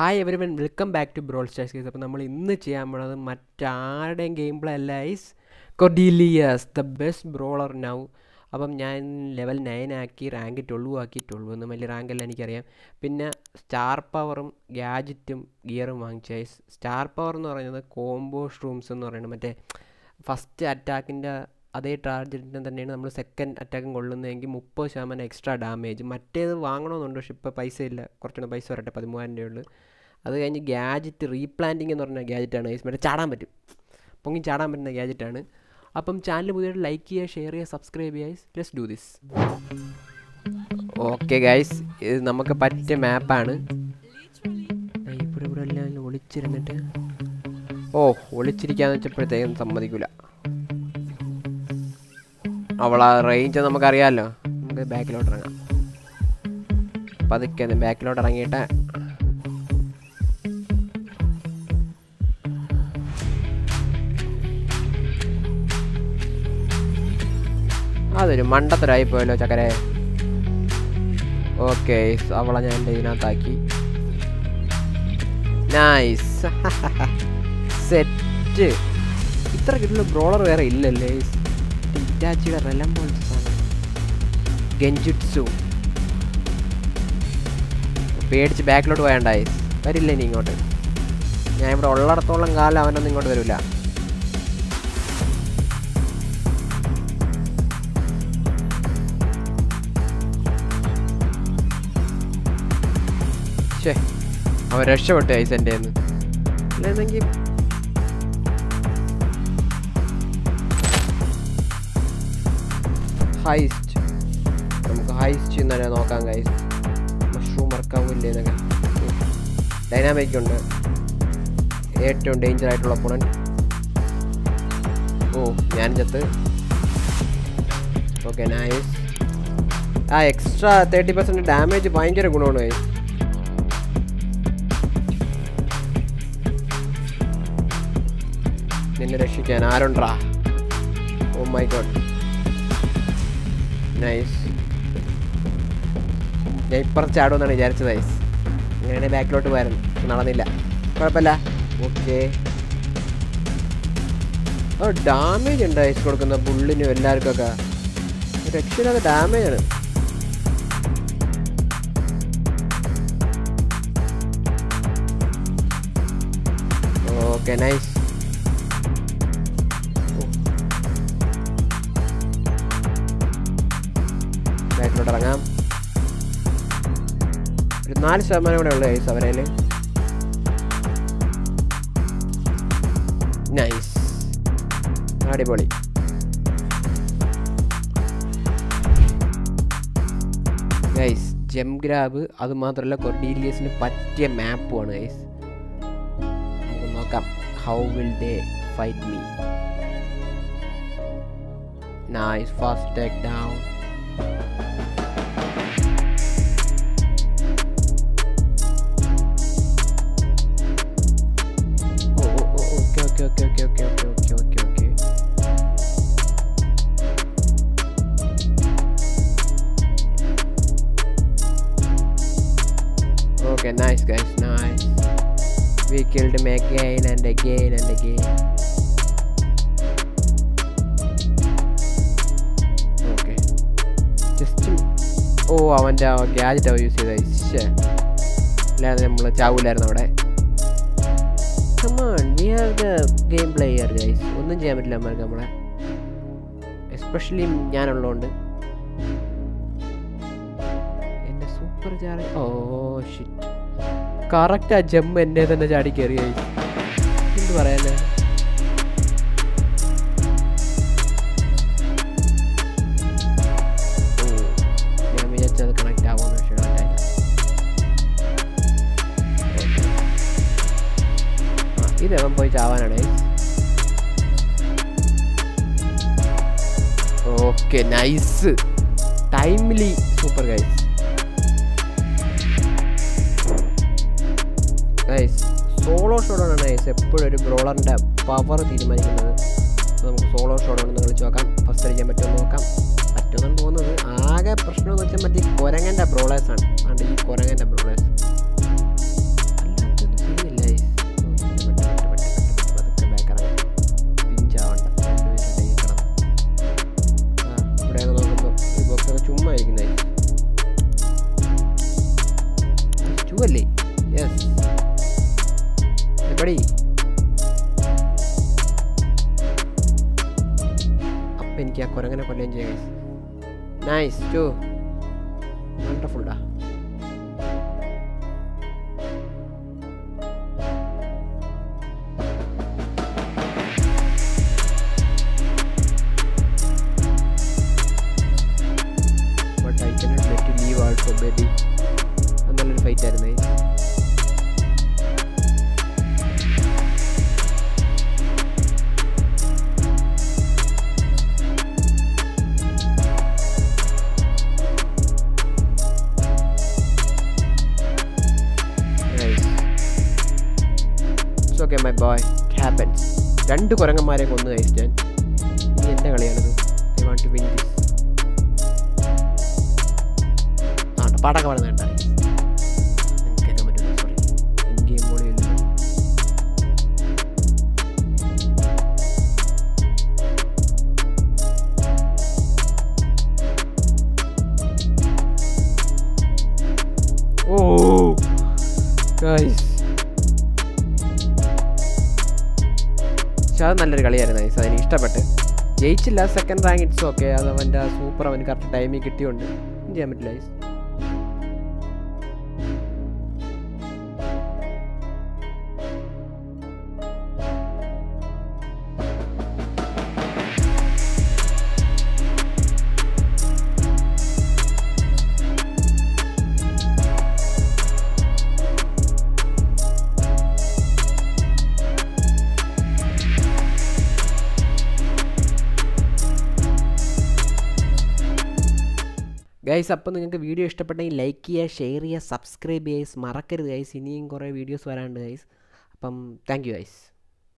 Hi everyone welcome back to Brawl Stars കേസ് അപ്പോൾ നമ്മൾ ഇന്ന് ചെയ്യാൻ പോണത് മറ്റാരുടെയും ഗെയിം പ്ലേ അല്ല is Cordelius the best brawler now അപ്പം ഞാൻ ലെവൽ നയൻ ആക്കി റാങ്ക് ട്വൽവ് ആക്കി ട്വൽവ് ഒന്നും വലിയ റാങ്കല്ല എനിക്കറിയാം പിന്നെ സ്റ്റാർ പവറും ഗാജറ്റും ഗിയറും വാങ്ങിച്ച സ്റ്റാർ പവർ എന്ന് പറയുന്നത് കോംബോ ഷ്റൂംസ് എന്ന് പറയുന്നത് മറ്റേ ഫസ്റ്റ് അറ്റാക്കിൻ്റെ അതേ ടാർജറ്റിന് തന്നെയാണ് നമ്മൾ സെക്കൻഡ് അറ്റാക്കും കൊള്ളുന്നതെങ്കിൽ മുപ്പത് ശതമാനം എക്സ്ട്രാ ഡാമേജ് മറ്റേത് വാങ്ങണമെന്നുണ്ട് പക്ഷെ ഇപ്പോൾ പൈസ ഇല്ല കുറച്ചുകൂടെ പൈസ വരട്ടെ പതിമൂവായിരം രൂപയുള്ളൂ അത് കഴിഞ്ഞ് ഗാജറ്റ് റീപ്ലാന്റിംഗ് എന്ന് പറഞ്ഞ ഗാജറ്റാണ് മറ്റേ ചാടാൻ പറ്റും പൊങ്ങി ചാടാൻ പറ്റുന്ന ഗാജറ്റാണ് അപ്പം ചാനൽ പുതിയതായിട്ട് ലൈക്ക് ചെയ്യുക ഷെയർ ചെയ്യുക സബ്സ്ക്രൈബ് ചെയ്യുക let's do this okay guys ഇത് നമുക്ക് പറ്റിയ മാപ്പാണ് ഇവിടെ ഇവിടെ എല്ലാം ഒളിച്ചിരുന്നിട്ട് ഓ ഒളിച്ചിരിക്കാന്ന് വെച്ചപ്പോഴത്തേക്കും സമ്മതിക്കില്ല അവളാ റേഞ്ച് നമുക്കറിയാമല്ലോ നമുക്ക് ബാക്കിലോട്ട് ഇറങ്ങാം പതുക്കെ ബാക്കിലോട്ട് ഇറങ്ങിയിട്ട് അതൊരു മണ്ടത്തരായി പോയല്ലോ ചക്കരെ ഓക്കെ അവളെ ഞാൻ എൻ്റെ ഇതിനകത്താക്കി നൈസ് സെറ്റ് ഇത്ര കിട്ടുന്ന ബ്രോളർ വേറെ ഇല്ലല്ലേ ഇറ്റാച്ചിയുടെ റെലം പോലത്തെ സാധനം ഗെഞ്ചുട്സു പേടിച്ച് ബാക്കിലോട്ട് പോയണ്ടായി വരില്ല ഇനി ഇങ്ങോട്ട് ഞാൻ ഇവിടെ ഉള്ളിടത്തോളം കാലം അവനൊന്നും ഇങ്ങോട്ട് വരില്ല ഷേ അവൻ രക്ഷപ്പെട്ടു ഐസ് എൻ്റെ അല്ലെന്നെങ്കിൽ ഹൈസ്റ്റ് നമുക്ക് ഹൈസ്റ്റ് തന്നെ നോക്കാം ഗൈസ് മഷ്റൂം വർക്കാവില്ലേ എന്നൊക്കെ ഡൈനാമിക് ഉണ്ട് ഏറ്റവും ഡേഞ്ചർ ആയിട്ടുള്ള പൊണൻ ഓ ഞാൻ ചത്ത് ഓക്കെ നൈസ് ആ എക്സ്ട്രാ തേർട്ടി പെർസെൻറ്റ് ഡാമേജ് ഭയങ്കര ഗുണമാണ് ഗൈസ് നിന്നെ രക്ഷിക്കാൻ ആരുണ്ടാ ഓ മൈ ഗോഡ് നൈസ് ഞാൻ ഇപ്പുറത്ത് ചാടുമെന്നാണ് വിചാരിച്ചത് ഐസ് അങ്ങനെയാണെങ്കിൽ ബാക്കിലോട്ട് പോയായിരുന്നു നടന്നില്ല കുഴപ്പമില്ല ഓക്കെ ഓ ഡാമേജ് ഉണ്ട് ഐസ് കൊടുക്കുന്ന ബുള്ളിനും എല്ലാവർക്കും ഒക്കെ രക്ഷയില്ലാത്ത ഡാമേജ് ആണ് ഓക്കെ നൈസ് ബാക്കിലോട്ട് ഇറങ്ങാം ഒരു നാല് ശതമാനം കൂടെ ഉള്ളു ഐസ് അവരേൽ നൈസ് അടിപൊളി ഗൈസ് ജെം ഗ്രാബ് അത് മാത്രമല്ല കൊർഡീലിയസിന് പറ്റിയ മാപ്പുമാണ് ഗൈസ് നമുക്ക് നോക്കാം how will they fight me nice fast take down okay, okay, okay, okay, okay, okay, okay, okay. Okay, nice guys, nice. We killed him again and again and again. Okay. Just ഓ അവൻ്റെ gadget അവ use ചെയ്ത ഇശ്ശേ അല്ലാതെ നമ്മൾ ചാവൂലായിരുന്നു അവിടെ come on we are the game player guys ഒന്നും ചെയ്യാൻ പറ്റില്ല അമ്മക്ക് നമ്മളെ എസ്പെഷ്യലി ഞാനുള്ളതുകൊണ്ട് എൻ്റെ സൂപ്പർ ചാടി ഓ ഷിറ്റ് കറക്റ്റ് ആ ജമ്മ് എന്നെ തന്നെ ചാടി കയറി ഗൈസ് എന്ത് പറയാനാ ഞാൻ വിചാരിച്ചത് കണക്റ്റ് ആവുമെന്ന് പക്ഷേ കണക്റ്റ് ഇത് അവൻ പോയി ചാവാനാണ് okay nice timely super guys guys solo ഷോട്ടാണ് നൈസ് എപ്പോഴും ഒരു ബ്രോളറിൻ്റെ പവർ തീരുമാനിക്കുന്നത് നമുക്ക് സോളോ ഷോട്ടാണെന്ന് കളിച്ച് നോക്കാം ഫസ്റ്റ് അടിക്കാൻ പറ്റുമെന്ന് നോക്കാം പറ്റുമെന്നാണ് തോന്നുന്നത് ആകെ പ്രശ്നം എന്ന് വെച്ചാൽ മറ്റേ കുരങ്ങൻ്റെ ബ്രോളേഴ്സാണ് അതുകൊണ്ട് ഈ കുരങ്ങൻ്റെ ബ്രോളേഴ്സ് യെസ് എപ്പടി അപ്പം എനിക്ക് ആ കുരങ്ങനെ കൊല്ലുകയും ചെയ്യാം നൈസ് ടു വണ്ടർഫുൾഡാ but I cannot let to leave also baby അത് നല്ലൊരു ഫൈറ്റ് ആയിരുന്നു ഓക്കെ മൈ ബോയ് ഹാപ്പൻസ് രണ്ട് കുരങ്ങന്മാരെ കൊന്നു കഴിച്ചു ഞാൻ ഇനി എൻ്റെ കളിയാണിത് I want to win this ആ പാട്ടൊക്കെ പാടുന്ന കേട്ടാ കേൾക്കാൻ പറ്റില്ല സോറി ഇൻ ഗെയിം മോളിൽ ഓ ഗൈസ് പക്ഷെ അത് നല്ലൊരു കളിയായിരുന്നു നൈസ് അതെനിക്ക് ഇഷ്ടപ്പെട്ട് ജയിച്ചില്ല സെക്കൻഡ് റാങ്ക് ഇറ്റ്സ് ഓക്കെ അത് അവൻ്റെ സൂപ്പർ അവന് കറക്റ്റ് ടൈമിൽ കിട്ടിയോണ്ട് ഒന്നും ചെയ്യാൻ പറ്റില്ല ഗൈസ് ഗൈസ് അപ്പോൾ നിങ്ങൾക്ക് വീഡിയോ ഇഷ്ടപ്പെട്ടെങ്കിൽ ലൈക്ക് ചെയ്യുക ഷെയർ ചെയ്യുക സബ്സ്ക്രൈബ് ചെയ്യുക മറക്കരുത് ഗൈസ് ഇനിയും കുറേ വീഡിയോസ് വരാനുണ്ട് ഗൈസ് അപ്പം താങ്ക് യു ഗൈസ്